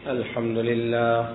الحمد لله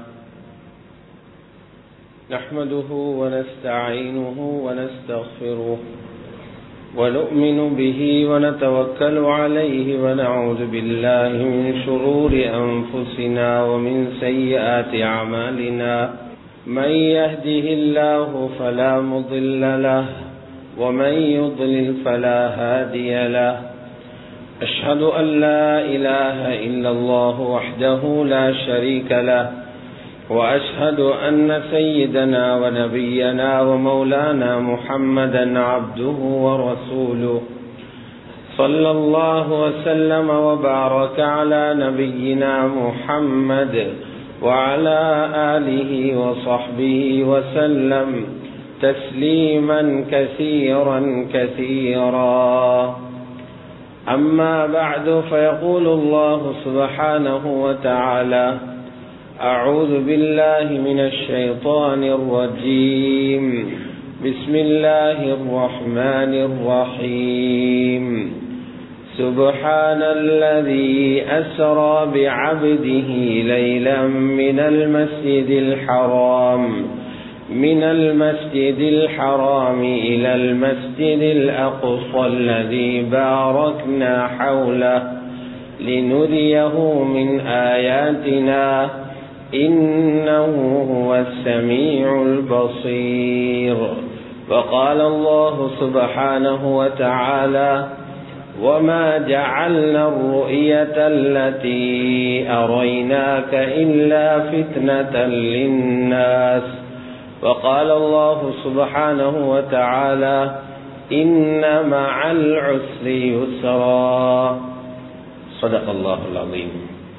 نحمده ونستعينه ونستغفره ونؤمن به ونتوكل عليه ونعوذ بالله من شرور أنفسنا ومن سيئات أعمالنا من يهده الله فلا مضل له ومن يضلل فلا هادي له أشهد أن لا إله إلا الله وحده لا شريك له وأشهد أن سيدنا ونبينا ومولانا محمدا عبده ورسوله صلى الله وسلم وبارك على نبينا محمد وعلى آله وصحبه وسلم تسليما كثيرا كثيرا أما بعد فيقول الله سبحانه وتعالى أعوذ بالله من الشيطان الرجيم بسم الله الرحمن الرحيم سبحان الذي أسرى بعبده ليلا من المسجد الحرام من المسجد الحرام إلى المسجد الأقصى الذي باركنا حوله لنريه من آياتنا إنه هو السميع البصير وقال الله سبحانه وتعالى وما جعلنا الرؤية التي أريناك إلا فتنة للناس وقال الله سبحانه وتعالى إن مع العسر يسرا صدق الله العظيم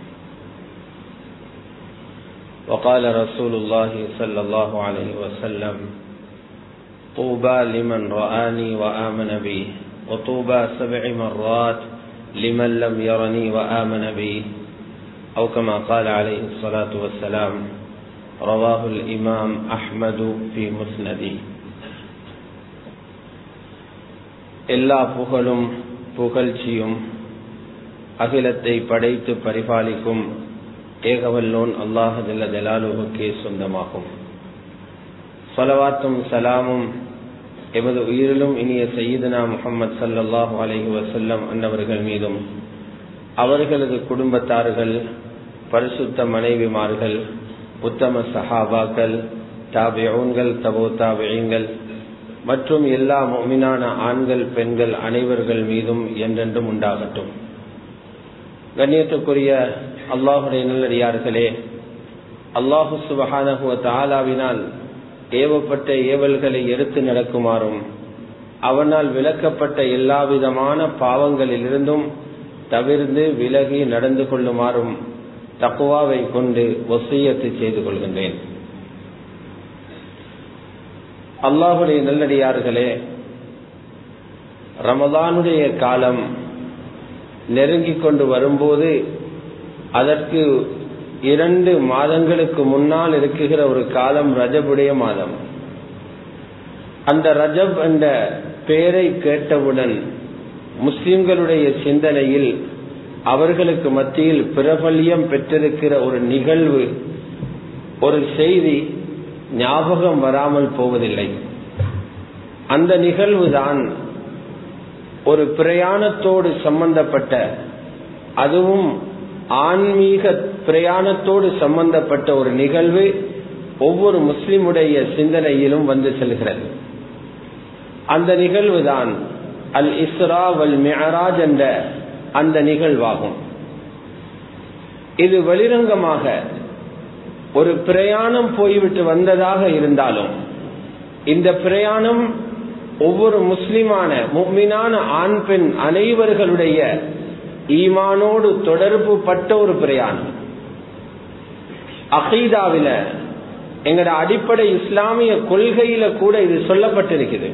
وقال رسول الله صلى الله عليه وسلم طوبى لمن رآني وآمن بي وطوبى سبع مرات لمن لم يرني وآمن بي أو كما قال عليه الصلاة والسلام رواه الإمام أحمد في مسنده எல்லா புகழும் புகழ்ச்சியும் அகிலத்தை படைத்து பரிபாலிக்கும் ஏகவல்லோன் அல்லாஹதில்ல ஜலாலுவுக்கே சொந்தமாகும் சலவாத்தும் சலாமும் எமது உயிரிலும் இனிய சையீதனா முகமது சல்லாஹூ அலஹி வசல்லம் அன்னவர்கள் மீதும் அவர்களது குடும்பத்தார்கள் பரிசுத்த மனைவிமார்கள் உத்தம சஹாபாக்கள் தாபியூன்கள் தபோ தாபியங்கள் மற்றும் எல்லா மொமினான ஆண்கள் பெண்கள் அனைவர்கள் மீதும் என்றென்றும் உண்டாகட்டும் கண்ணியத்துக்குரிய அல்லாஹுடைய நல்லடியார்களே அல்லாஹு சுபஹானகுவ தாலாவினால் ஏவப்பட்ட ஏவல்களை எடுத்து நடக்குமாறும் அவனால் விளக்கப்பட்ட எல்லா விதமான பாவங்களிலிருந்தும் தவிர்ந்து விலகி நடந்து கொள்ளுமாறும் தக்குவாவை கொண்டு ஒசையத்து செய்து கொள்கின்றேன் அல்லாஹுடைய நல்லடியார்களே ரமதானுடைய காலம் நெருங்கிக் கொண்டு வரும்போது அதற்கு இரண்டு மாதங்களுக்கு முன்னால் இருக்குகிற ஒரு காலம் ரஜபுடைய மாதம் அந்த ரஜப் என்ற பெயரை கேட்டவுடன் முஸ்லிம்களுடைய சிந்தனையில் அவர்களுக்கு மத்தியில் பிரபல்யம் பெற்றிருக்கிற ஒரு நிகழ்வு ஒரு செய்தி ஞாபகம் வராமல் போவதில்லை அந்த நிகழ்வு தான் ஒரு பிரயாணத்தோடு சம்பந்தப்பட்ட அதுவும் ஆன்மீக பிரயாணத்தோடு சம்பந்தப்பட்ட ஒரு நிகழ்வு ஒவ்வொரு முஸ்லிமுடைய சிந்தனையிலும் வந்து செல்கிறது அந்த நிகழ்வு தான் அல் இஸ்ரா வல் மியராஜ் என்ற அந்த நிகழ்வாகும் இது வெளிரங்கமாக ஒரு பிரயாணம் போய்விட்டு வந்ததாக இருந்தாலும் இந்த பிரயாணம் ஒவ்வொரு முஸ்லிமான முக்மினான ஆண் பெண் அனைவர்களுடைய ஈமானோடு தொடர்பு பட்ட ஒரு பிரயாணம் அகீதாவில எங்கட அடிப்படை இஸ்லாமிய கொள்கையில கூட இது சொல்லப்பட்டிருக்குது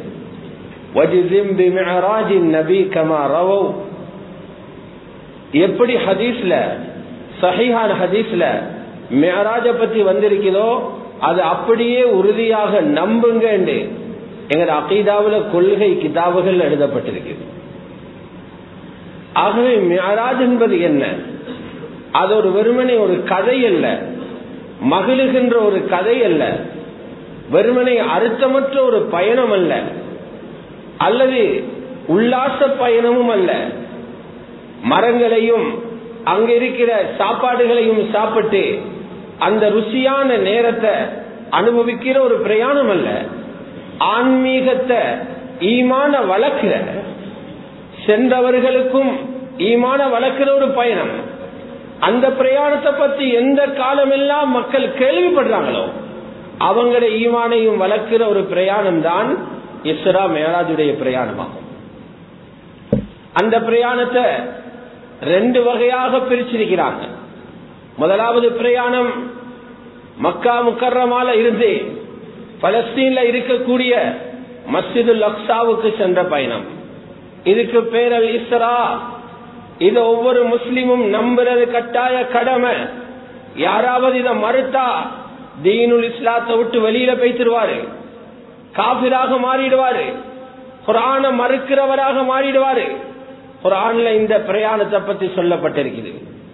நபி கமா ரவோ எப்படி ஹதீஸ்ல சஹிஹான ஹதீஸ்ல மேராஜ பத்தி வந்திருக்கிறதோ அது அப்படியே உறுதியாக நம்புங்க என்று எங்க அகீதாவில கொள்கை கிதாபுகள் எழுதப்பட்டிருக்கிறது ஆகவே மியராஜ் என்பது என்ன அது ஒரு வெறுமனை ஒரு கதை அல்ல மகிழுகின்ற ஒரு கதை அல்ல வெறுமனை அர்த்தமற்ற ஒரு பயணம் அல்ல அல்லது உல்லாச பயணமும் அல்ல மரங்களையும் அங்க இருக்கிற சாப்பாடுகளையும் சாப்பிட்டு அந்த ருசியான நேரத்தை அனுபவிக்கிற ஒரு பிரயாணம் அல்ல ஆன்மீகத்தை ஈமான வளர்க்கிற சென்றவர்களுக்கும் ஈமான வளர்க்கிற ஒரு பயணம் அந்த பிரயாணத்தை பத்தி எந்த காலமெல்லாம் மக்கள் கேள்விப்படுறாங்களோ அவங்களுடைய ஈமானையும் வளர்க்கிற ஒரு பிரயாணம் தான் இஸ்ரா மேராஜுடைய பிரயாணமாகும் அந்த பிரயாணத்தை ரெண்டு வகையாக பிரிச்சிருக்கிறாங்க முதலாவது பிரயாணம் மக்கா முக்கரமால இருந்து பலஸ்தீன்ல இருக்கக்கூடிய மஸ்ஜிதுல் அக்சாவுக்கு சென்ற பயணம் இதுக்கு பேரல் இஸ்ரா இத ஒவ்வொரு முஸ்லிமும் நம்புறது கட்டாய கடமை யாராவது இதை மறுத்தா தீனுல் இஸ்லாத்தை விட்டு வெளியில பேசிடுவாரு காபிராக மாறிடுவாரு குரான மறுக்கிறவராக மாறிடுவாரு குரான்ல இந்த பிரயாணத்தை பத்தி சொல்லப்பட்டிருக்குது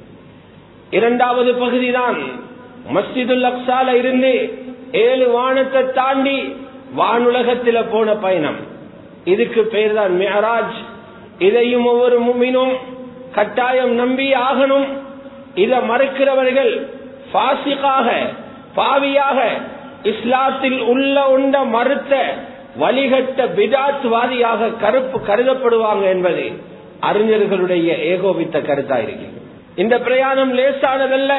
இரண்டாவது பகுதி தான் மஸ்ஜிதுல் அக்சால இருந்து ஏழு வானத்தை தாண்டி வானுலகத்தில போன பயணம் இதுக்கு பேர் தான் மேராஜ் இதையும் ஒவ்வொரு மும்மினும் கட்டாயம் நம்பி ஆகணும் இதை மறுக்கிறவர்கள் பாசிக்காக பாவியாக இஸ்லாத்தில் உள்ள உண்ட மறுத்த வழிகட்ட பிதாத்வாதியாக கருப்பு கருதப்படுவாங்க என்பது அறிஞர்களுடைய ஏகோபித்த கருத்தா இருக்கிறது இந்த பிரயாணம் லேசானதல்ல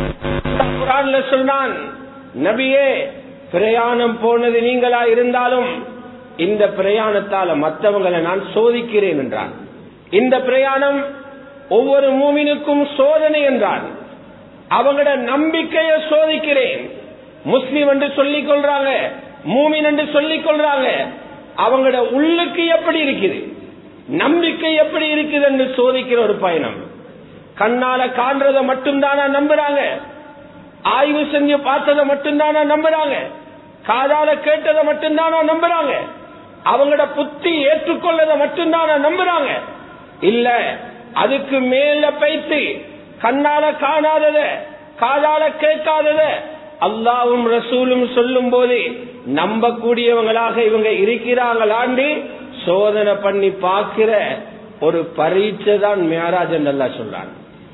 குரான்ல சொன்னான் நபியே பிரயாணம் போனது நீங்களா இருந்தாலும் இந்த பிரயாணத்தால மற்றவங்களை நான் சோதிக்கிறேன் என்றான் இந்த பிரயாணம் ஒவ்வொரு மூமினுக்கும் சோதனை என்றான் அவங்களோட நம்பிக்கையை சோதிக்கிறேன் முஸ்லிம் என்று சொல்லிக் கொள்றாங்க மூமின் என்று சொல்லிக் கொள்றாங்க அவங்களோட உள்ளுக்கு எப்படி இருக்குது நம்பிக்கை எப்படி இருக்குது என்று சோதிக்கிற ஒரு பயணம் கண்ணால காண்றத மட்டும்தானா நம்புறாங்க ஆய்வு செஞ்சு பார்த்ததை மட்டும்தானா நம்புறாங்க காதால கேட்டதை மட்டும்தானா நம்புறாங்க அவங்களோட புத்தி ஏற்றுக்கொள்ளதை மட்டும்தானா நம்புறாங்க இல்ல அதுக்கு மேல பைத்து கண்ணால காணாதத காதால கேட்காதத அல்லாவும் ரசூலும் சொல்லும் போது நம்பக்கூடியவங்களாக இவங்க இருக்கிறாங்களாண்டு சோதனை பண்ணி பார்க்கிற ஒரு பரீட்சை தான் மேராஜ் நல்லா சொல்றாங்க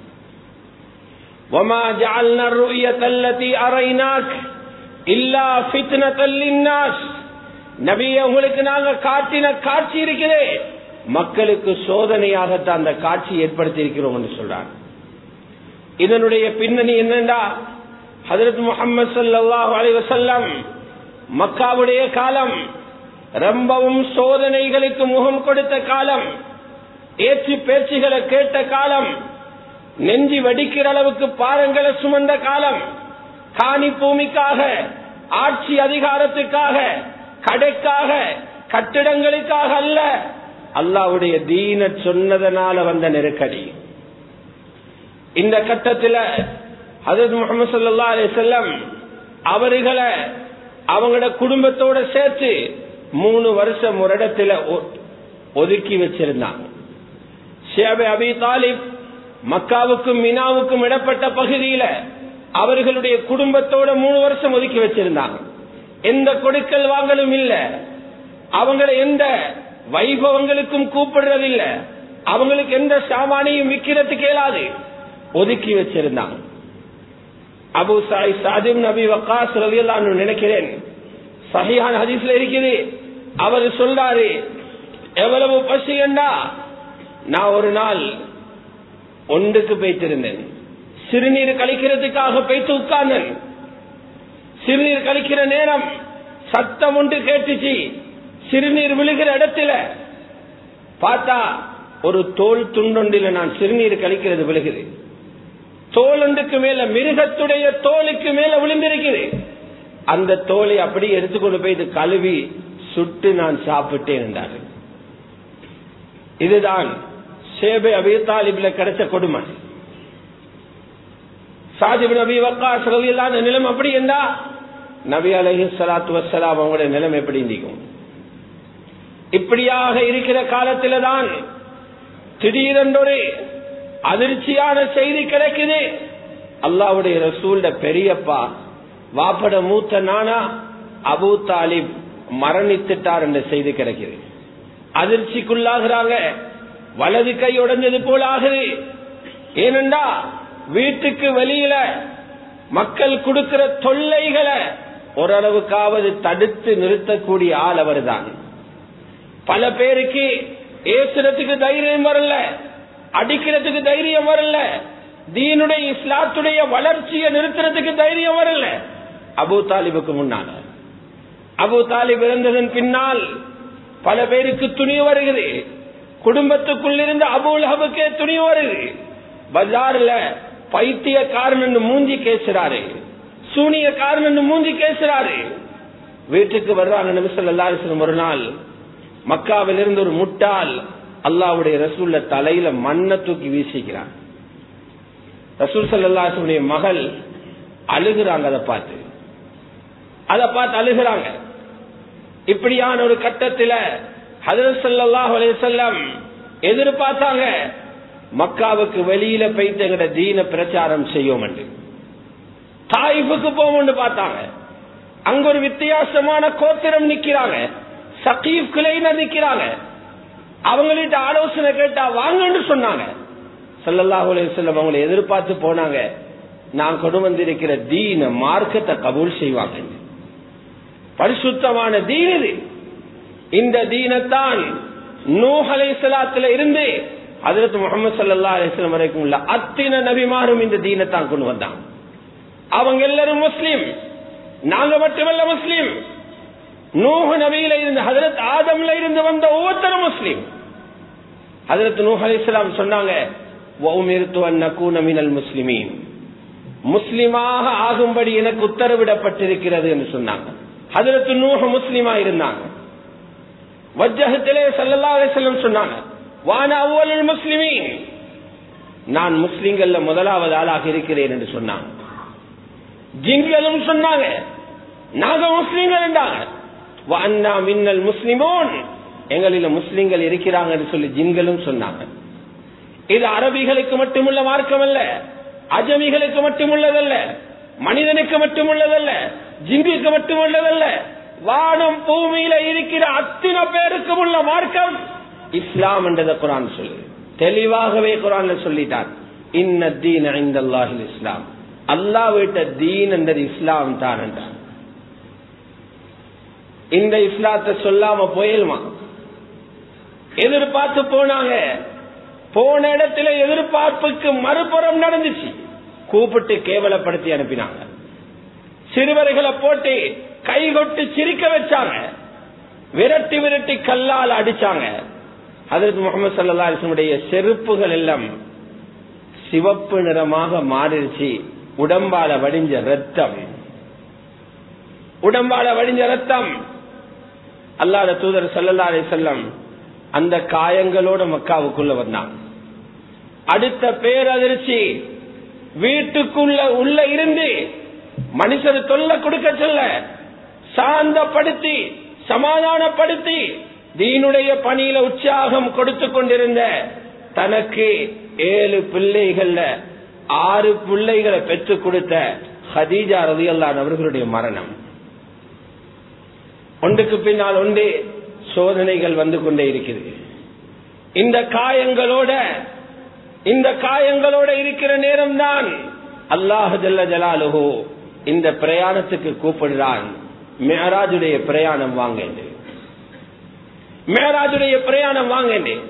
وما جعلنا الرؤية التي أريناك إلا فتنة للناس நபிய உங்களுக்கு நாங்க காட்டின காட்சி இருக்கிறே மக்களுக்கு சோதனையாகத்தான் அந்த காட்சி ஏற்படுத்தி இருக்கிறோம் என்று சொல்றாங்க இதனுடைய பின்னணி என்னண்டா ஹதரத் முகமது சல்லாஹ் அலைவசல்லம் மக்காவுடைய காலம் ரொம்பவும் சோதனைகளுக்கு முகம் கொடுத்த காலம் ஏற்றி பேச்சுகளை கேட்ட காலம் நெஞ்சி வடிக்கிற அளவுக்கு பாரங்களை சுமந்த காலம் காணி பூமிக்காக ஆட்சி அதிகாரத்துக்காக கடைக்காக கட்டிடங்களுக்காக அல்ல அல்லாவுடைய தீன சொன்னதனால வந்த நெருக்கடி இந்த கட்டத்தில் ஹசரத் முகமது சல்லா அலி செல்லம் அவர்களை அவங்களோட குடும்பத்தோட சேர்த்து மூணு வருஷம் ஒரு இடத்துல ஒதுக்கி வச்சிருந்தாங்க ஷேபே அபி தாலிப் மக்காவுக்கும் மினாவுக்கும் இடப்பட்ட பகுதியில அவர்களுடைய குடும்பத்தோட மூணு வருஷம் ஒதுக்கி வச்சிருந்தாங்க எந்த கொடுக்கல் வாங்கலும் இல்ல அவங்களை எந்த வைபவங்களுக்கும் கூப்பிடுறதில்ல அவங்களுக்கு எந்த சாமானையும் விற்கிறதுக்கு இயலாது ஒதுக்கி வச்சிருந்தாங்க அபு சாய் சாதிம் நபி வக்காஸ் ரவியல்லான்னு நினைக்கிறேன் சஹிஹான் ஹதீஸ்ல இருக்குது அவர் சொல்றாரு எவ்வளவு பசி என்றா நான் ஒரு நாள் ஒன்றுக்கு போய்த்திருந்தேன் சிறுநீர் கழிக்கிறதுக்காக போய்த்து உட்கார்ந்தேன் சிறுநீர் கழிக்கிற நேரம் சத்தம் ஒன்று கேட்டுச்சு சிறுநீர் விழுகிற இடத்துல பார்த்தா ஒரு தோல் துண்டொண்டில நான் சிறுநீர் கழிக்கிறது விழுகுது தோலண்டுக்கு மேல மிருகத்துடைய தோலுக்கு மேல விழுந்திருக்குது அந்த தோலை அப்படியே எடுத்துக்கொண்டு போய் இது கழுவி சுட்டு நான் சாப்பிட்டேன் என்றாரு இதுதான் சேபை அபி தாலிப்ல கிடைச்ச கொடுமை சாதிப் நபி வக்காஸ் ரவியல்லாத நிலம் அப்படி என்றா நபி அலஹி சலாத்து வசலாம் அவங்களுடைய நிலம் எப்படி இருந்திக்கும் இப்படியாக இருக்கிற காலத்தில தான் திடீரென்றொரு அதிர்ச்சியான செய்தி கிடைக்குது அல்லாவுடைய ரசூல்ட பெரியப்பா வாப்பட மூத்த நானா அபு தாலிப் மரணித்துட்டார் என்ற செய்தி கிடைக்குது அதிர்ச்சிக்குள்ளாகிறாங்க வலது கை உடைஞ்சது போல ஆகுது ஏனென்றா வீட்டுக்கு வெளியில மக்கள் கொடுக்கிற தொல்லைகளை ஓரளவுக்காவது தடுத்து நிறுத்தக்கூடிய ஆள் அவர்தான் பல பேருக்கு ஏசுறதுக்கு தைரியம் வரல அடிக்கிறதுக்கு தைரியம் வரல தீனுடைய இஸ்லாத்துடைய வளர்ச்சியை நிறுத்துறதுக்கு தைரியம் வரல அபு தாலிபுக்கு முன்னால அபு தாலிப் இறந்ததன் பின்னால் பல பேருக்கு துணி வருகிறது குடும்பத்துக்குள் இருந்து அபுல்ஹபுக்கே துணி வருது பஜார்ல பைத்தியக்காரன் மூஞ்சி கேசுறாரு சூனியக்காரன் மூஞ்சி கேசுறாரு வீட்டுக்கு வர்றாங்க நபிசல்லாஸ்லம் ஒரு நாள் மக்காவில் இருந்து ஒரு முட்டால் அல்லாவுடைய ரசூல்ல தலையில மண்ணை தூக்கி வீசிக்கிறான் ரசூல் சல்லாசுடைய மகள் அழுகுறாங்க அதை பார்த்து அதை பார்த்து அழுகுறாங்க இப்படியான ஒரு கட்டத்தில் ஹதரத் சல்லாஹ் அலையம் எதிர்பார்த்தாங்க மக்காவுக்கு வெளியில போயிட்டு எங்கட தீன பிரச்சாரம் செய்யும் தாயிஃபுக்கு போவோம்னு பார்த்தாங்க அங்க ஒரு வித்தியாசமான கோத்திரம் நிக்கிறாங்க சகீப் கிளைன நிக்கிறாங்க அவங்கள்ட்ட ஆலோசனை கேட்டா வாங்கன்னு சொன்னாங்க சல்லல்லாஹு அலையம் அவங்களை எதிர்பார்த்து போனாங்க நான் கொண்டு வந்திருக்கிற தீன மார்க்கத்தை கபூல் செய்வாங்க பரிசுத்தமான தீன் இது இந்த தீனத்தான் நூஹலை சலாத்துல இருந்து அதற்கு முகமது சல்லா அலிஸ்லாம் வரைக்கும் உள்ள அத்தனை நபிமாரும் இந்த தீனத்தான் கொண்டு வந்தாங்க அவங்க எல்லாரும் முஸ்லீம் நாங்க மட்டுமல்ல முஸ்லீம் நூஹ நபியில இருந்து ஹதரத் ஆதம்ல இருந்து வந்த ஒவ்வொருத்தரும் முஸ்லீம் ஹதரத் நூஹ் அலி இஸ்லாம் சொன்னாங்க முஸ்லிமீன் முஸ்லிமாக ஆகும்படி எனக்கு உத்தரவிடப்பட்டிருக்கிறது என்று சொன்னாங்க ஹதரத் நூஹ முஸ்லிமா இருந்தாங்க வஜ்ஜகத்திலே சல்லல்லா அலிஸ்லம் சொன்னாங்க வான அவ்வளல் முஸ்லிமீன் நான் முஸ்லிம்கள்ல முதலாவது ஆளாக இருக்கிறேன் என்று சொன்னாங்க ஜிங்களும் சொன்னாங்க நாங்க முஸ்லீம்கள் என்றாங்க வான்னா மின்னல் முஸ்லிமோன் எங்களில முஸ்லிம்கள் இருக்கிறாங்கன்னு சொல்லி ஜின்களும் சொன்னாங்க இது அரபிகளுக்கு மட்டுமுள்ள மார்க்கம் அல்ல அஜமிகளுக்கு மட்டுமுள்ளதல்ல மனிதனுக்கு மட்டுமுள்ளதல்ல ஜிங்குக்கு மட்டுமுள்ளதல்ல வானம் பூமியில இருக்கிற அத்தனை பேருக்கும் உள்ள மார்க்கம் இஸ்லாம் என்றதை குரான் சொல்லு தெளிவாகவே குரான் சொல்லிட்டான் இன்ன தீன் ஐந்தல்லாஹில் இஸ்லாம் அல்லா விட்ட தீன் என்றது இஸ்லாம் தான் என்றான் இந்த இஸ்லாத்தை சொல்லாம போயிலுமா எதிர்பார்த்து போனாங்க போன இடத்துல எதிர்பார்ப்புக்கு மறுபுறம் நடந்துச்சு கூப்பிட்டு கேவலப்படுத்தி அனுப்பினாங்க சிறுவர்களை போட்டு கைகொட்டு சிரிக்க வச்சாங்க விரட்டி விரட்டி கல்லால் அடிச்சாங்க அதற்கு முகமது சல்லா அலிசனுடைய செருப்புகள் எல்லாம் சிவப்பு நிறமாக மாறிடுச்சு உடம்பால வடிஞ்ச ரத்தம் உடம்பால வடிஞ்ச ரத்தம் அல்லாத தூதர் சல்லல்லா அலி செல்லம் அந்த காயங்களோட மக்காவுக்குள்ள வந்தாங்க அடுத்த பேரதிர்ச்சி வீட்டுக்குள்ள உள்ள இருந்து மனுஷர் தொல்லை கொடுக்க சொல்ல சாந்தப்படுத்தி சமாதானப்படுத்தி தீனுடைய பணியில உற்சாகம் கொடுத்து கொண்டிருந்த தனக்கு ஏழு பிள்ளைகள்ல ஆறு பிள்ளைகளை பெற்றுக் கொடுத்த ஹதீஜா ரதியல்லான் அவர்களுடைய மரணம் ஒன்றுக்கு பின்னால் ஒன்று சோதனைகள் வந்து கொண்டே இருக்கிறது இந்த காயங்களோட இந்த காயங்களோட இருக்கிற நேரம் தான் அல்லாஹு ஜல்ல ஜலாலுஹோ இந்த பிரயாணத்துக்கு கூப்பிடுறான் மேராஜுடைய பிரயாணம் வாங்க மேராஜுடைய பிரயாணம் வாங்க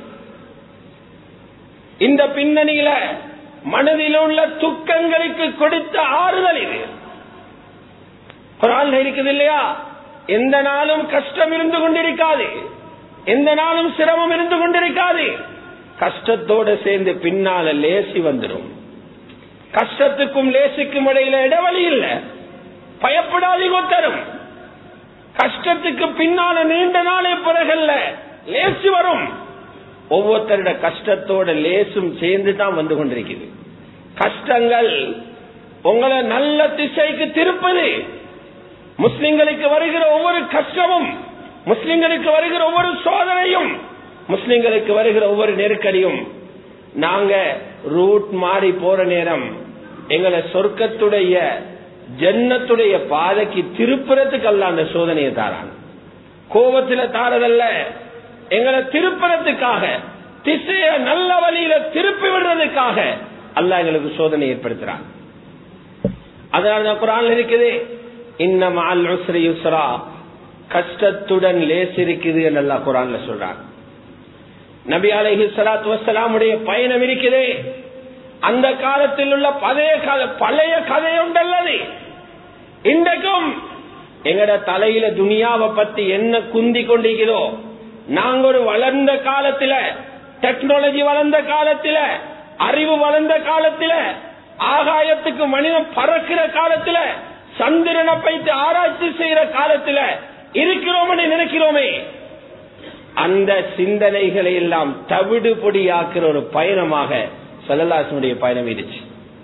இந்த பின்னணியில மனதில் உள்ள துக்கங்களுக்கு கொடுத்த ஆறுதல் இது குரான் இருக்குது இல்லையா எந்த நாளும் கஷ்டம் இருந்து கொண்டிருக்காது எந்த நாளும் சிரமம் இருந்து கொண்டிருக்காது கஷ்டத்தோட சேர்ந்து பின்னால லேசி வந்துடும் கஷ்டத்துக்கும் லேசிக்கும் இடையில இடைவெளி இல்ல பயப்படாதீங்க தரும் கஷ்டத்துக்கு பின்னால நீண்ட நாளே பிறகல்ல லேசி வரும் ஒவ்வொருத்தரோட கஷ்டத்தோட லேசும் சேர்ந்து தான் வந்து கொண்டிருக்குது கஷ்டங்கள் உங்களை நல்ல திசைக்கு திருப்பது முஸ்லிம்களுக்கு வருகிற ஒவ்வொரு கஷ்டமும் முஸ்லிம்களுக்கு வருகிற ஒவ்வொரு சோதனையும் முஸ்லிம்களுக்கு வருகிற ஒவ்வொரு நெருக்கடியும் நாங்க ரூட் மாறி போற நேரம் எங்களை சொர்க்கத்துடைய ஜன்னத்துடைய பாதைக்கு திருப்புறத்துக்கு அல்ல அந்த சோதனையை தாரான் கோபத்துல தாரதல்ல எங்களை திருப்புறத்துக்காக திசைய நல்ல வழியில திருப்பி விடுறதுக்காக அல்ல எங்களுக்கு சோதனை ஏற்படுத்துறான் அதனால குரான் இருக்குது இன்னம் அல் உஸ்ரி யுஸ்ரா கஷ்டத்துடன் லேஸ் இருக்குது என்று அல்லா குரான்ல சொல்றான் நபி அலஹி சலாத்து வசலாமுடைய பயணம் இருக்குது அந்த காலத்தில் உள்ள பழைய கதை பழைய கதை உண்டல்லது இன்றைக்கும் எங்கட தலையில துனியாவை பத்தி என்ன குந்தி கொண்டிருக்கிறோ நாங்க ஒரு வளர்ந்த காலத்துல டெக்னாலஜி வளர்ந்த காலத்துல அறிவு வளர்ந்த காலத்துல ஆகாயத்துக்கு மனிதன் பறக்கிற காலத்துல சந்திரனை பைத்து ஆராய்ச்சி செய்யற காலத்துல இருக்கிறோம் நினைக்கிறோமே அந்த சிந்தனைகளை எல்லாம் தவிடு பொடியாக்குற ஒரு பயணமாக சல்லல்லாசனுடைய பயணம் இருச்சு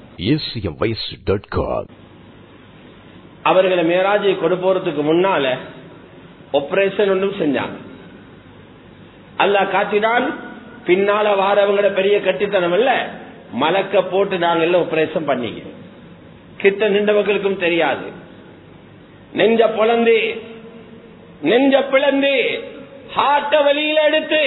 அவர்களை மேராஜை கொண்டு போறதுக்கு முன்னால ஆபரேஷன் ஒன்றும் செஞ்சாங்க அல்லா காட்டினான் பின்னால வாரவங்கள பெரிய கட்டித்தனம் இல்ல மலக்க போட்டு நாங்க எல்லாம் ஆபரேஷன் பண்ணிக்கிறோம் கிட்ட நின்றவர்களுக்கும் தெரியாது நெஞ்ச பொழந்து நெஞ்ச பிளந்து ஹார்ட்ட வெளியில எடுத்து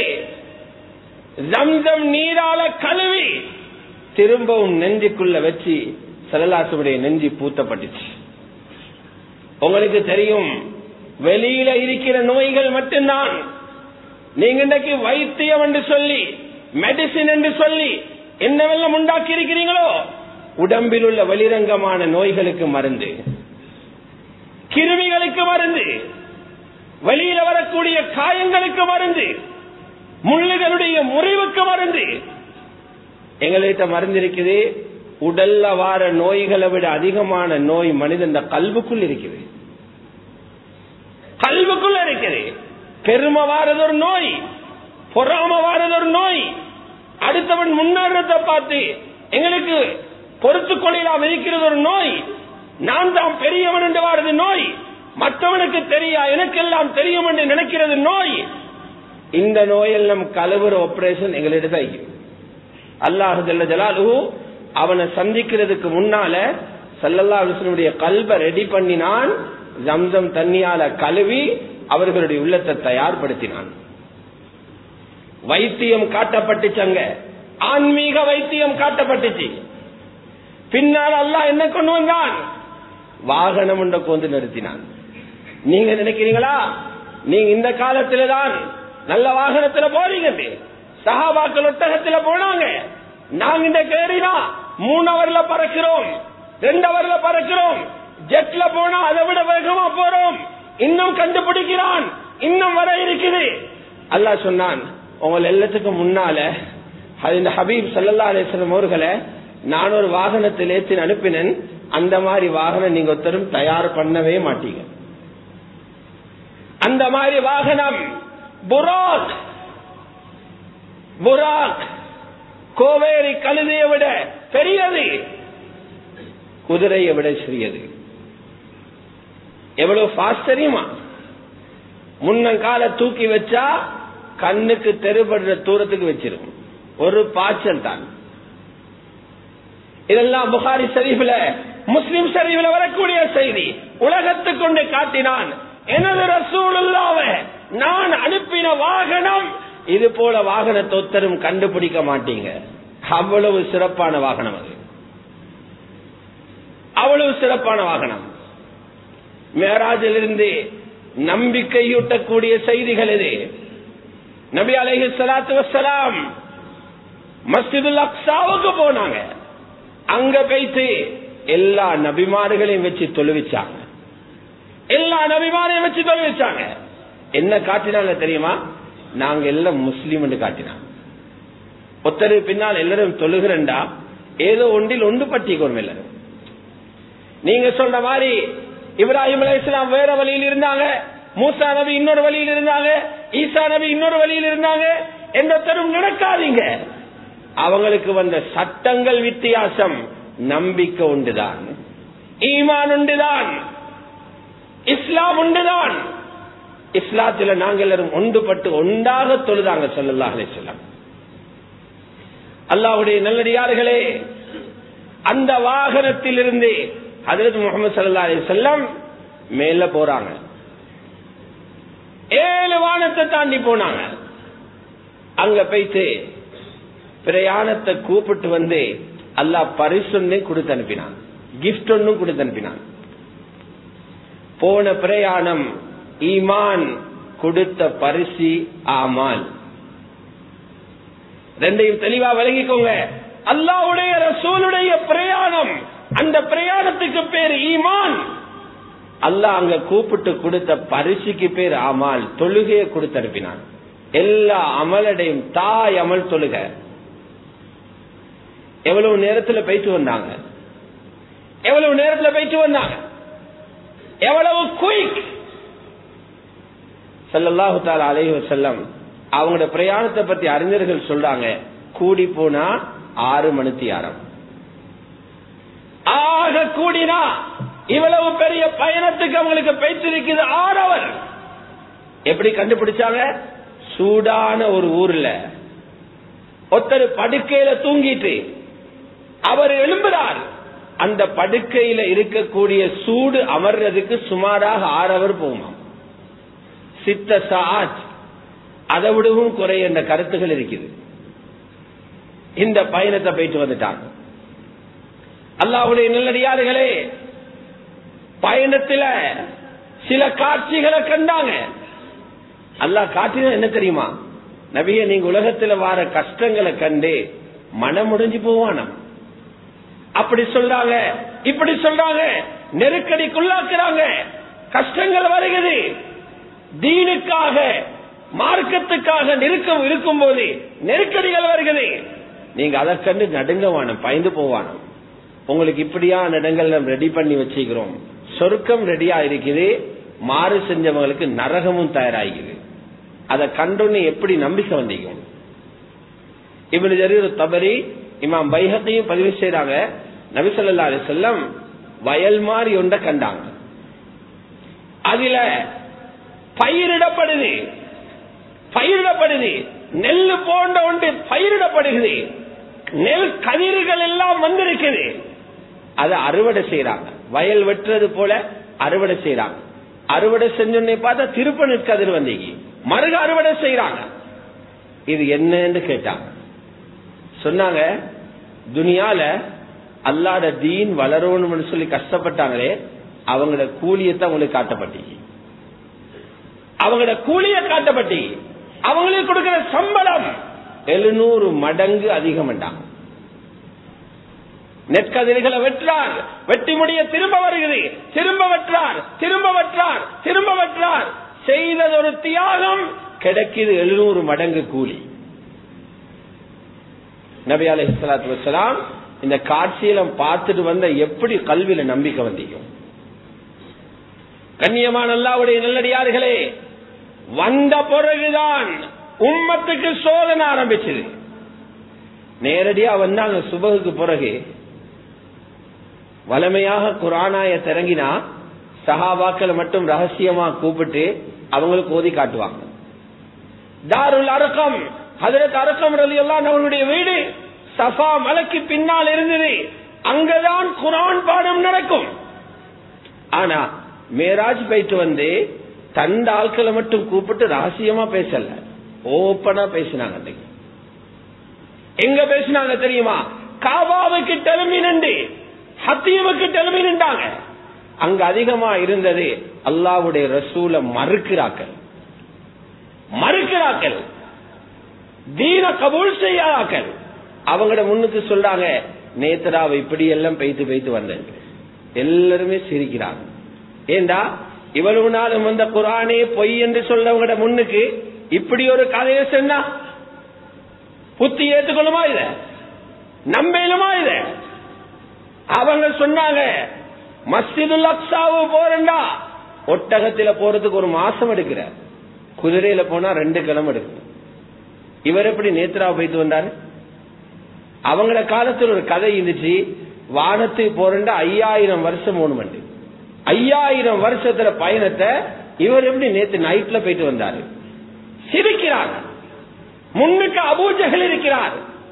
ஜம்சம் நீரால கழுவி திரும்பவும் நெஞ்சுக்குள்ள வச்சு செலலாசுடைய நெஞ்சு பூத்தப்பட்டுச்சு உங்களுக்கு தெரியும் வெளியில இருக்கிற நோய்கள் மட்டும்தான் நீங்க இன்றைக்கு வைத்தியம் என்று சொல்லி மெடிசின் என்று சொல்லி என்னவெல்லாம் உண்டாக்கி இருக்கிறீங்களோ உடம்பில் உள்ள வெளிரங்கமான நோய்களுக்கு மருந்து கிருமிகளுக்கு மருந்து வெளியில வரக்கூடிய காயங்களுக்கு மருந்து முள்ளுகளுடைய முறிவுக்கு மருந்து எங்கள்கிட்ட மருந்து இருக்குது உடல்ல வார நோய்களை விட அதிகமான நோய் மனிதன் கல்வுக்குள் இருக்குது கல்வுக்குள்ள இருக்குது பெருமை வாரது ஒரு நோய் பொறாம வாரது ஒரு நோய் அடுத்தவன் முன்னேறத்தை பார்த்து எங்களுக்கு பொறுத்து கொள்ளையிலாம் இருக்கிறது ஒரு நோய் நான் தான் பெரியவன் என்று வாரது நோய் மற்றவனுக்கு தெரியா எனக்கெல்லாம் தெரியும் என்று நினைக்கிறது நோய் இந்த நோயில் நம் கழுவுற ஆபரேஷன் எங்களிடம் தான் அல்லாஹு ஜல்ல ஜலாலு அவனை சந்திக்கிறதுக்கு முன்னால சல்லல்லா விஷ்ணுடைய கல்ப ரெடி பண்ணினான் ஜம்சம் தண்ணியால கழுவி அவர்களுடைய உள்ளத்தை தயார்படுத்தினான் வைத்தியம் காட்டப்பட்டுச்சங்க ஆன்மீக வைத்தியம் காட்டப்பட்டுச்சு பின்னால் அல்லாஹ் என்ன கொண்டு வந்தான் வாகனம் ஒன்றை கொண்டு நிறுத்தினான் நீங்க நினைக்கிறீங்களா நீங்க இந்த காலத்துல தான் நல்ல வாகனத்துல போறீங்க சகாபாக்கள் ஒட்டகத்துல போனாங்க நாங்க இந்த கேறினா மூணு அவர்ல பறக்கிறோம் ரெண்டு அவர்ல பறக்கிறோம் ஜெட்ல போனா அதை விட வேகமா போறோம் இன்னும் கண்டுபிடிக்கிறான் இன்னும் வர இருக்குது அல்லாஹ் சொன்னான் உங்கள் எல்லாத்துக்கும் முன்னால அது இந்த ஹபீப் சல்லா அலிஸ்லம் அவர்களை நான் ஒரு வாகனத்தில் ஏற்றி அனுப்பினேன் அந்த மாதிரி வாகனம் நீங்க ஒருத்தரும் தயார் பண்ணவே மாட்டீங்க அந்த மாதிரி வாகனம் புராக் புராக் கோவேரி கழுதையை விட பெரியது குதிரையை விட சிறியது எவ்வளவு ஃபாஸ்ட் தெரியுமா முன்னங்கால தூக்கி வச்சா கண்ணுக்கு தெருபடுற தூரத்துக்கு வச்சிருக்கும் ஒரு பாய்ச்சல் தான் இதெல்லாம் புகாரி ஷரீஃபில் முஸ்லிம் ஷரீஃபில் வரக்கூடிய செய்தி உலகத்துக்கு கொண்டு காட்டினான் எனது ரசூலுல்லாவ நான் அனுப்பின வாகனம் இது போல வாகனத்தை ஒத்தரும் கண்டுபிடிக்க மாட்டீங்க அவ்வளவு சிறப்பான வாகனம் அது அவ்வளவு சிறப்பான வாகனம் மேராஜிலிருந்து நம்பிக்கையூட்டக்கூடிய செய்திகள் இது நபி அலஹி சலாத்து வசலாம் மஸ்ஜிதுல் அக்சாவுக்கு போனாங்க அங்க போயிட்டு எல்லா நபிமார்களையும் வச்சு தொழுவிச்சாங்க எல்லா நபிமாரையும் வச்சு தொழுவிச்சாங்க என்ன காட்டினாங்க தெரியுமா நாங்க எல்லாம் முஸ்லீம் என்று காட்டினாங்க ஒத்தரு பின்னால் எல்லாரும் தொழுகிறண்டா ஏதோ ஒன்றில் ஒன்று பட்டிக்கணும் எல்லாரும் நீங்க சொல்ற மாதிரி இப்ராஹிம் அலி இஸ்லாம் வேற வழியில் இருந்தாங்க மூசா நபி இன்னொரு வழியில் இருந்தாங்க ஈசா நபி இன்னொரு வழியில் இருந்தாங்க எந்த தரும் நடக்காதீங்க அவங்களுக்கு வந்த சட்டங்கள் வித்தியாசம் நம்பிக்கை உண்டுதான் ஈமான் உண்டுதான் இஸ்லாம் உண்டுதான் இஸ்லாத்துல நாங்கள் எல்லாரும் ஒன்றுபட்டு ஒன்றாக தொழுதாங்க சொல்லலாம் அலிஸ்லாம் அல்லாஹுடைய நல்லடியார்களே அந்த வாகனத்தில் இருந்து ஹதரத் முகமது சல்லா அலி செல்லம் மேல போறாங்க ஏழு வானத்தை தாண்டி போனாங்க அங்க போயிட்டு பிரயாணத்தை கூப்பிட்டு வந்து அல்லாஹ் பரிசொன்னு கொடுத்து அனுப்பினான் கிஃப்ட் ஒன்னும் கொடுத்து அனுப்பினான் போன பிரயாணம் ஈமான் கொடுத்த பரிசி ஆமால் ரெண்டையும் தெளிவா விளங்கிக்கோங்க அல்லாவுடைய ரசூலுடைய பிரயாணம் அந்த பிரயாணத்துக்கு பேர் ஈமான் அல்லாஹ் அங்க கூப்பிட்டு கொடுத்த பரிசுக்கு பேர் அமல் தொழுகையை கொடுத்து அனுப்பினான் எல்லா அமலடையும் தாய் அமல் தொழுக எவ்வளவு நேரத்துல போயிட்டு வந்தாங்க எவ்வளவு நேரத்துல போயிட்டு வந்தாங்க எவ்வளவு குயிக் சல்லல்லாஹு தாலா அலைஹி வஸல்லம் அவங்களோட பிரயாணத்தை பத்தி அறிஞர்கள் சொல்றாங்க கூடி போனா ஆறு மணித்தி ஆரம் ஆக கூடினா இவ்வளவு பெரிய பயணத்துக்கு அவங்களுக்கு பேச்சிருக்குது ஆறவர் எப்படி கண்டுபிடிச்சாங்க சூடான ஒரு ஊர்ல ஒருத்தர் படுக்கையில தூங்கிட்டு அவர் எழும்புறார் அந்த படுக்கையில இருக்கக்கூடிய சூடு அமர்றதுக்கு சுமாராக ஆறவர் போகுமா சித்த சாத் அதை விடவும் குறை என்ற கருத்துகள் இருக்குது இந்த பயணத்தை போயிட்டு வந்துட்டாங்க அல்லாவுடைய நல்லடியார்களே பயணத்துல சில காட்சிகளை கண்டாங்க அல்லாஹ் காட்டினா என்ன தெரியுமா நபிய நீங்க உலகத்துல வார கஷ்டங்களை கண்டு மனம் முடிஞ்சு போவானம் அப்படி சொல்றாங்க இப்படி சொல்றாங்க நெருக்கடிக்குள்ளாக்குறாங்க கஷ்டங்கள் வருகிறது தீனுக்காக மார்க்கத்துக்காக நெருக்கம் இருக்கும் போது நெருக்கடிகள் வருகிறது நீங்க அதை கண்டு நடுங்கவானம் பயந்து போவானம் உங்களுக்கு இப்படியா இடங்கள் ரெடி பண்ணி வச்சுக்கிறோம் சொர்க்கம் ரெடியா இருக்குது மாறு செஞ்சவங்களுக்கு நரகமும் தயாராகிறது அதை கண்டோன்னு எப்படி நம்பிக்கை வந்தீங்க இப்படி ஜரீர் தபரி இமாம் பைஹத்தையும் பதிவு செய்யறாங்க நபிசல்லா அலி செல்லம் வயல் மாதிரி ஒன்றை கண்டாங்க அதுல பயிரிடப்படுது பயிரிடப்படுது நெல் போன்ற ஒன்று பயிரிடப்படுகிறது நெல் கதிர்கள் எல்லாம் வந்திருக்குது அதை அறுவடை செய்யறாங்க வயல் வெட்டுறது போல அறுவடை செய்யறாங்க அறுவடை செஞ்சோன்னே பார்த்தா திருப்பணி கதிர் வந்தீங்க மறுக அறுவடை செய்யறாங்க இது என்னன்னு கேட்டாங்க சொன்னாங்க துனியால அல்லாட தீன் வளரணும்னு சொல்லி கஷ்டப்பட்டாங்களே அவங்களோட கூலியத்தை அவங்களுக்கு காட்டப்பட்டீங்க அவங்களோட கூலிய காட்டப்பட்டீங்க அவங்களுக்கு கொடுக்கிற சம்பளம் எழுநூறு மடங்கு அதிகம் நெற்கதிர்களை வெற்றார் வெட்டி முடிய திரும்ப வருகிறது திரும்ப வெற்றார் திரும்ப வெற்றார் திரும்ப வெற்றார் செய்தது ஒரு தியாகம் கிடைக்குது எழுநூறு மடங்கு கூலி நபி அலி சலாத்து வசலாம் இந்த காட்சியில பார்த்துட்டு வந்த எப்படி கல்வியில நம்பிக்கை வந்தீங்க கண்ணியமான அல்லாவுடைய நல்லடியார்களே வந்த பிறகுதான் உம்மத்துக்கு சோதனை ஆரம்பிச்சது நேரடியா வந்தாங்க சுபகுக்கு பிறகு வளமையாக குரானாய திறங்கினா சஹாபாக்களை மட்டும் ரகசியமா கூப்பிட்டு அவங்களுக்கு ஓதி காட்டுவாங்க தாருல் அரக்கம் ஹதரத் அரக்கம் ரலி எல்லாம் அவர்களுடைய வீடு சஃபா மலைக்கு பின்னால் இருந்தது அங்கதான் குரான் பாடம் நடக்கும் ஆனா மேராஜ் போயிட்டு வந்து தந்த ஆட்களை மட்டும் கூப்பிட்டு ரகசியமா பேசல ஓப்பனா பேசினாங்க அன்னைக்கு எங்க பேசினாங்க தெரியுமா காபாவுக்கு கிளம்பி நின்று ஹத்தீமுக்கு கிளம்பி நின்றாங்க அங்க அதிகமா இருந்தது அல்லாவுடைய ரசூல மறுக்கிறாக்கள் மறுக்கிறாக்கள் தீன கபூல் செய்யாக்கள் அவங்களோட முன்னுக்கு சொல்றாங்க நேத்தராவை இப்படி எல்லாம் பெய்து பெய்து வந்தேன் எல்லாருமே சிரிக்கிறாங்க ஏண்டா இவ்வளவு நாளும் வந்த குரானே பொய் என்று சொல்லவங்களோட முன்னுக்கு இப்படி ஒரு கதையை சொன்னா புத்தி ஏத்துக்கொள்ளுமா இத நம்பலுமா இத அவங்க சொன்னாங்க மஸ்ஜிதுல் அக்ஸாவு போறண்டா ஒட்டகத்தில போறதுக்கு ஒரு மாசம் எடுக்கிற குதிரையில போனா ரெண்டு கிழமை எடுக்கும் இவர் எப்படி நேத்ரா போயிட்டு வந்தாரு அவங்கள காலத்தில் ஒரு கதை இருந்துச்சு வானத்துக்கு போறண்டா ஐயாயிரம் வருஷம் மோனுமெண்ட் ஐயாயிரம் வருஷத்துல பயணத்தை இவர் எப்படி நேத்து நைட்ல போயிட்டு வந்தாரு சிரிக்கிறார் முன்னுக்கு அபூஜகல் இருக்கிறார்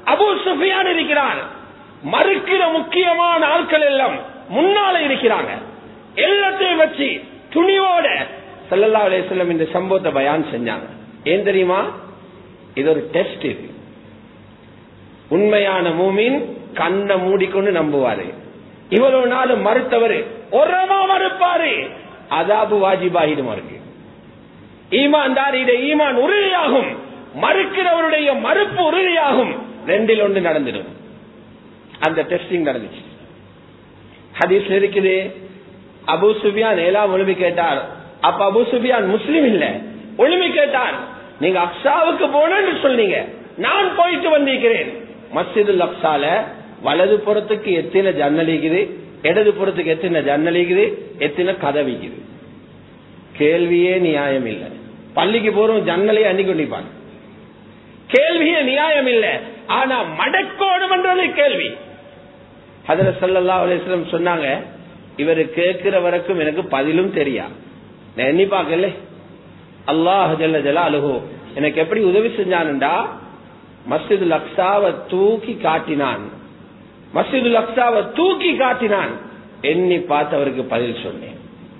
அபு சுஃபியான் இருக்கிறான் மறுக்கிற முக்கியமான ஆட்கள் எல்லாம் முன்னால இருக்கிறாங்க எல்லாத்தையும் வச்சு துணிவோட சல்லல்லா அலிஸ்லம் இந்த சம்பவத்தை பயான் செஞ்சாங்க ஏன் தெரியுமா இது ஒரு டெஸ்ட் இது உண்மையான மூமின் கண்ணை மூடிக்கொண்டு நம்புவாரு இவ்வளவு நாள் மறுத்தவர் ஒரமா மறுப்பாரு அதாபு வாஜிபாயிடும் அவருக்கு ஈமான்தாரியுடைய ஈமான் உறுதியாகும் மறுக்கிறவருடைய மறுப்பு உறுதியாகும் ரெண்டில் ஒன்று நடந்துடும் அந்த டெஸ்டிங் நடந்துச்சு ஹதீஸ் இருக்குது அபு சுபியான் எல்லாம் ஒழுமி கேட்டார் அப்ப அபு சுபியான் முஸ்லீம் இல்ல ஒழுமி கேட்டார் நீங்க அக்ஸாவுக்கு போனேன்னு சொன்னீங்க நான் போயிட்டு வந்திருக்கிறேன் மஸ்ஜிதுல் அக்ஸால வலது புறத்துக்கு எத்தனை ஜன்னல் இருக்குது இடது புறத்துக்கு எத்தனை ஜன்னல் இருக்குது எத்தனை கதவிக்குது கேள்வியே நியாயம் இல்லை பள்ளிக்கு போறோம் ஜன்னலே அன்னி கொண்டிப்பாங்க கேள்வியே நியாயம் இல்லை ஆனா மடக்கோடுமன்றது கேள்வி அதுல சல்லல்லா அலிஸ்லம் சொன்னாங்க இவரு கேட்கிற வரைக்கும் எனக்கு பதிலும் தெரியா நான் எண்ணி பார்க்கல அல்லாஹ் ஜல்ல ஜலாலுஹு எனக்கு எப்படி உதவி செஞ்சானுண்டா மஸ்ஜிதுல் அக்ஸாவை தூக்கி காட்டினான் மஸ்ஜிதுல் அக்ஸாவை தூக்கி காட்டினான் எண்ணி பார்த்து அவருக்கு பதில் சொன்னேன்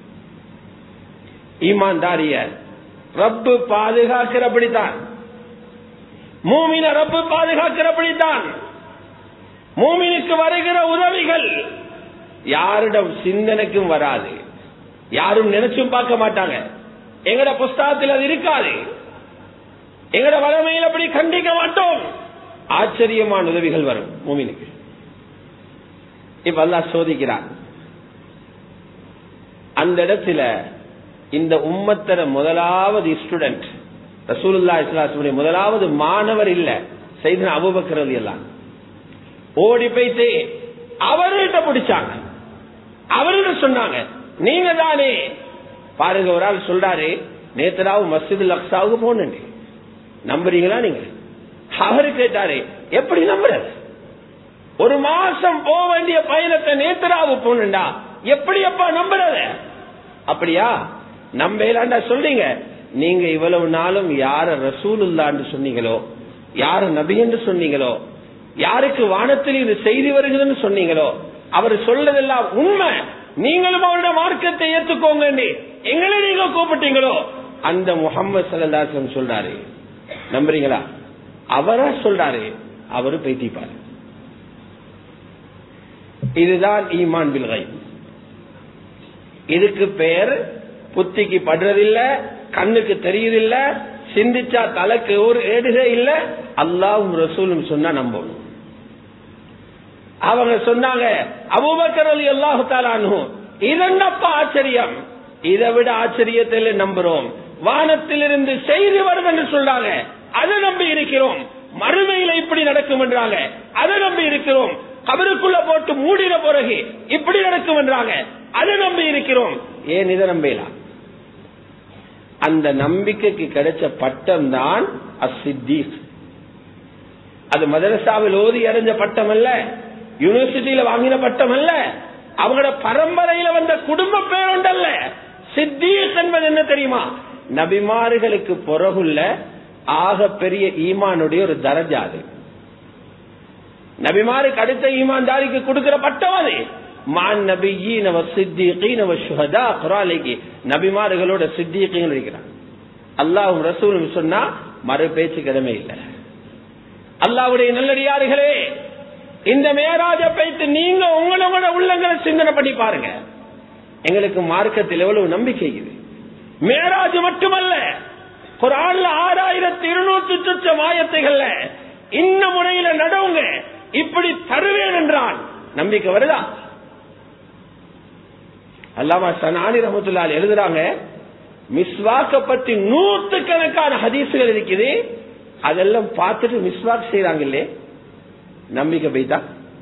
ஈமான்தாரிய ரப்பு பாதுகாக்கிறபடித்தான் மூமின ரப்பு பாதுகாக்கிறபடித்தான் மூமினுக்கு வருகிற உதவிகள் யாரிடம் சிந்தனைக்கும் வராது யாரும் நினைச்சும் பார்க்க மாட்டாங்க எங்கட புஸ்தகத்தில் அது இருக்காது எங்கட வளமையில் அப்படி கண்டிக்க மாட்டோம் ஆச்சரியமான உதவிகள் வரும் மூமினுக்கு இப்ப அல்லாஹ் சோதிக்கிறான் அந்த இடத்துல இந்த உம்மத்தர முதலாவது ஸ்டூடெண்ட் ரசூலுல்லா இஸ்லாசுடைய முதலாவது மாணவர் இல்ல செய்தன அபுபக்கரது எல்லாம் ஓடி போயிட்டு அவர்கிட்ட பிடிச்சாங்க அவர்கிட்ட சொன்னாங்க நீங்க தானே பாருங்க ஒரு ஆள் சொல்றாரு நேத்தராவு மஸ்ஜிது அக்ஸாவுக்கு போனேன் நம்புறீங்களா நீங்க அவரு கேட்டாரு எப்படி நம்புறது ஒரு மாசம் போக வேண்டிய பயணத்தை நேத்தராவு போனண்டா எப்படி அப்பா நம்புறது அப்படியா நம்பலாண்டா சொல்றீங்க நீங்க இவ்வளவு நாளும் யார ரசூலுல்லான்னு சொன்னீங்களோ யார நபி என்று சொன்னீங்களோ யாருக்கு வானத்தில் இது செய்தி வருகிறதுன்னு சொன்னீங்களோ அவர் சொல்றதெல்லாம் உண்மை நீங்களும் அவருடைய மார்க்கத்தை ஏத்துக்கோங்க எங்களை நீங்க கூப்பிட்டீங்களோ அந்த முகமது சல்லாஸ்லம் சொல்றாரு நம்புறீங்களா அவரா சொல்றாரு அவரு பேத்திப்பாரு இதுதான் ஈமான் பில்கை இதுக்கு பெயர் புத்திக்கு படுறதில்ல கண்ணுக்கு தெரியுதில்ல சிந்திச்சா தலைக்கு ஒரு ஏடுகை இல்ல அல்லாவும் ரசூலும் சொன்னா நம்பணும் அவங்க சொன்னாங்க அபுபக்கர் அலி அல்லாஹு தாலானு இதென்னப்பா ஆச்சரியம் இதை விட ஆச்சரியத்தில் நம்புறோம் வானத்திலிருந்து செய்தி வரும் என்று சொல்றாங்க அதை நம்பி இருக்கிறோம் மறுமையில இப்படி நடக்கும் என்றாங்க அதை நம்பி இருக்கிறோம் கபருக்குள்ள போட்டு மூடின பிறகு இப்படி நடக்கும் என்றாங்க அதை நம்பி இருக்கிறோம் ஏன் இதை நம்பலாம் அந்த நம்பிக்கைக்கு கிடைச்ச பட்டம் தான் அசித்தீக் அது மதரசாவில் ஓதி அடைஞ்ச பட்டம் அல்ல யூனிவர்சிட்டியில வாங்கின பட்டம் அல்ல அவங்களோட பரம்பரையில வந்த குடும்ப பேருண்டல்ல சித்தீக் என்பது என்ன தெரியுமா நபிமார்களுக்கு பிறகுள்ள ஆக பெரிய ஈமானுடைய ஒரு தரஜா அது நபிமாருக்கு அடுத்த ஈமான்தாரிக்கு கொடுக்கிற பட்டம் அது மான் நபியீன சித்திகீன சுஹதா குராலைக்கு நபிமார்களோட சித்திகீன் இருக்கிறான் அல்லாஹும் ரசூலும் சொன்னா மறு பேச்சு கிடமே இல்லை அல்லாவுடைய நல்லடியார்களே இந்த மேராஜ பைத்து நீங்க உங்களோட உள்ளங்களை சிந்தனை பண்ணி பாருங்க எங்களுக்கு மார்க்கத்தில் எவ்வளவு நம்பிக்கை இது மேராஜ் மட்டுமல்ல குரான்ல ஆறாயிரத்தி இருநூத்தி சொச்சம் ஆயத்தைகள்ல இந்த முறையில நடவுங்க இப்படி தருவேன் என்றான் நம்பிக்கை வருதா அல்லாமா சனானி ரஹமத்துல்லால் எழுதுறாங்க மிஸ்வாக்க பத்தி நூத்து கணக்கான ஹதீசுகள் இருக்குது அதெல்லாம் பார்த்துட்டு மிஸ்வாக் செய்யறாங்க இல்லையே நம்பிக்கை போய்தா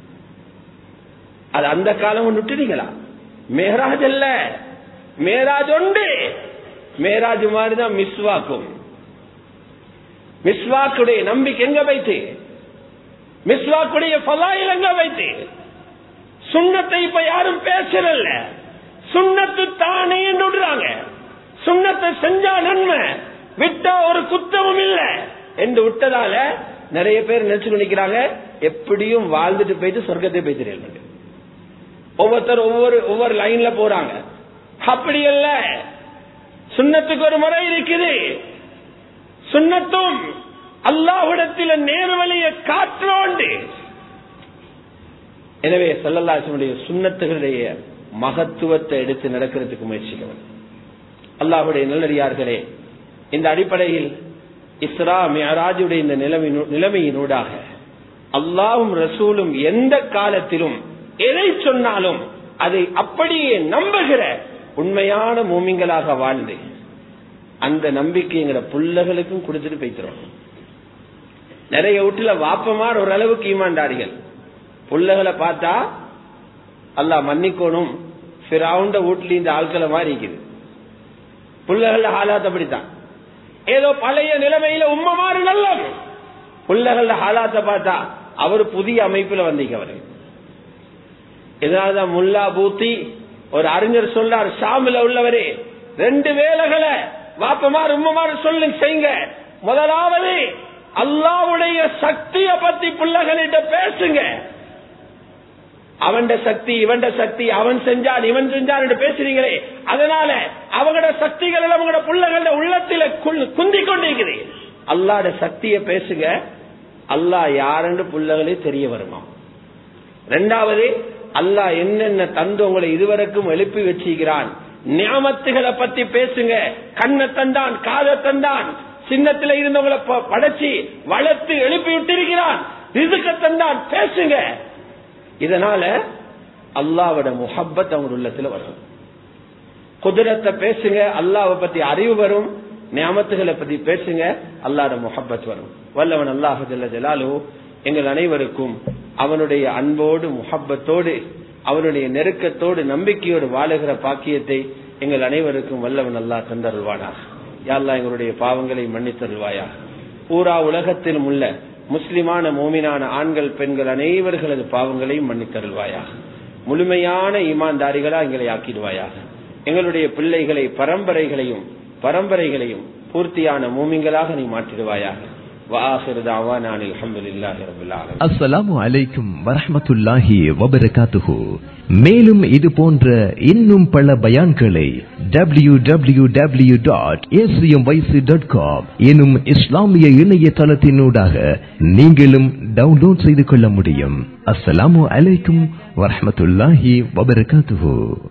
அது அந்த காலம் விட்டுட்டீங்களா மேராஜ் அல்ல மேராஜ் உண்டு மேராஜ் மாதிரிதான் மிஸ்வாக்கும் மிஸ்வாக்குடைய நம்பிக்கை எங்க வைத்து மிஸ்வாக்குடைய பலாயில் எங்க வைத்து சுண்ணத்தை இப்ப யாரும் பேசல சுண்ணத்து தானே விடுறாங்க சுண்ணத்தை செஞ்சா நன்மை விட்டா ஒரு குத்தமும் இல்ல என்று விட்டதால நிறைய பேர் நினைச்சு நினைக்கிறாங்க எப்படியும் வாழ்ந்துட்டு போயிட்டு சொர்க்கத்தை போய் தெரியல ஒவ்வொருத்தர் ஒவ்வொரு ஒவ்வொரு லைன்ல போறாங்க அப்படி அல்ல சுண்ணத்துக்கு ஒரு முறை இருக்குது சுண்ணத்தும் அல்லாஹ்விடத்தில் நேர்வழியை காற்றோண்டு எனவே சல்லல்லாசனுடைய சுண்ணத்துகளுடைய மகத்துவத்தை எடுத்து நடக்கிறதுக்கு முயற்சிக்கணும் அல்லாஹுடைய நல்லடியார்களே இந்த அடிப்படையில் இஸ்ரா மியராஜுடைய இந்த நிலைமை- நிலைமையினூடாக அல்லாஹும் ரசூலும் எந்த காலத்திலும் எதை சொன்னாலும் அதை அப்படியே நம்புகிற உண்மையான மூமிங்களாக வாழ்ந்து அந்த நம்பிக்கை எங்கட புள்ளகளுக்கும் கொடுத்துட்டு போய்க்கிறோம் நிறைய வீட்டுல வாப்பமார் ஓரளவுக்கு ஈமாண்டாரிகள் புள்ளகளை பார்த்தா அல்லாஹ் மன்னிக்கணும் பிறவுண்ட வீட்டுல இந்த ஆட்களை மாதிரி இருக்குது புள்ளகள ஹாலாத் அப்படித்தான் ஏதோ பழைய நிலைமையில உம்மமாறு நல்லம் புள்ளகள ஹாலாத்த பார்த்தா அவர் புதிய அமைப்புல வந்தீங்க அவரு இதனாலதான் முல்லா பூத்தி ஒரு அறிஞர் சொல்லார் ஷாமில உள்ளவரே ரெண்டு வேலைகளை வாப்பமார் உம்மமாறு சொல்லு செய்யுங்க முதலாவது அல்லாவுடைய சக்தியை பத்தி பிள்ளைகளிட்ட பேசுங்க அவன்ட சக்தி இவன்ட சக்தி அவன் செஞ்சான் இவன் செஞ்சான் என்று பேசுறீங்களே அதனால அவங்களோட சக்திகள் எல்லாம் அவங்களோட பிள்ளைகளோட உள்ளத்தில குள்- குந்திக் கொண்டிருக்குது அல்லாட சக்தியை பேசுங்க அல்லாஹ் யாருன்னு பிள்ளைகளே தெரிய வருமா ரெண்டாவது அல்லாஹ் என்னென்ன தந்து உங்களை இதுவரைக்கும் எழுப்பி வச்சிருக்கிறான் நியாமத்துகளை பத்தி பேசுங்க கண்ணை தந்தான் காதை தந்தான் சின்னத்துல இருந்தவங்களை ப- படைச்சு வளர்த்து எழுப்பி விட்டிருக்கிறான் ரிதுக்க தந்தான் பேசுங்க இதனால அல்லாவோட முஹப்பத் அவங்க உள்ளத்துல வரும் குதிரத்தை பேசுங்க அல்லாவை பத்தி அறிவு வரும் நியாமத்துகளை பத்தி பேசுங்க அல்லாட முஹப்பத் வரும் வல்லவன் அல்லாஹு ஜல்ல ஜலாலு எங்கள் அனைவருக்கும் அவனுடைய அன்போடு முஹப்பத்தோடு அவனுடைய நெருக்கத்தோடு நம்பிக்கையோடு வாழுகிற பாக்கியத்தை எங்கள் அனைவருக்கும் வல்லவன் அல்லாஹ் தந்தருள்வானா யாழ்லா எங்களுடைய பாவங்களை மன்னித்தருள்வாயா பூரா உலகத்திலும் உள்ள முஸ்லிமான மோமினான ஆண்கள் பெண்கள் அனைவர்களது பாவங்களையும் மன்னித்தருள்வாயா முழுமையான ஈமான்தாரிகளா எங்களை ஆக்கிடுவாயாக எங்களுடைய பிள்ளைகளை பரம்பரைகளையும் பரம்பரைகளையும் பூர்த்தியான மூமிங்களாக நீ மாற்றிடுவாயாக வாஹிர் தாவானா அல்ஹம்துலில்லாஹி ரப்பில் ஆலமீன் அஸ்ஸலாமு அலைக்கும் வரஹ்மத்துல்லாஹி வபரகாத்துஹு மேலும் இது போன்ற இன்னும் பல பயான்களை W W W dot dot com எனும் இஸ்லாமிய இணையதளத்தினூடாக நீங்களும் டவுன்லோட் செய்து கொள்ள முடியும் அஸ்ஸலாமு அலைக்கும் வரஹ்மத்துல்லாஹி வபரகாத்துஹு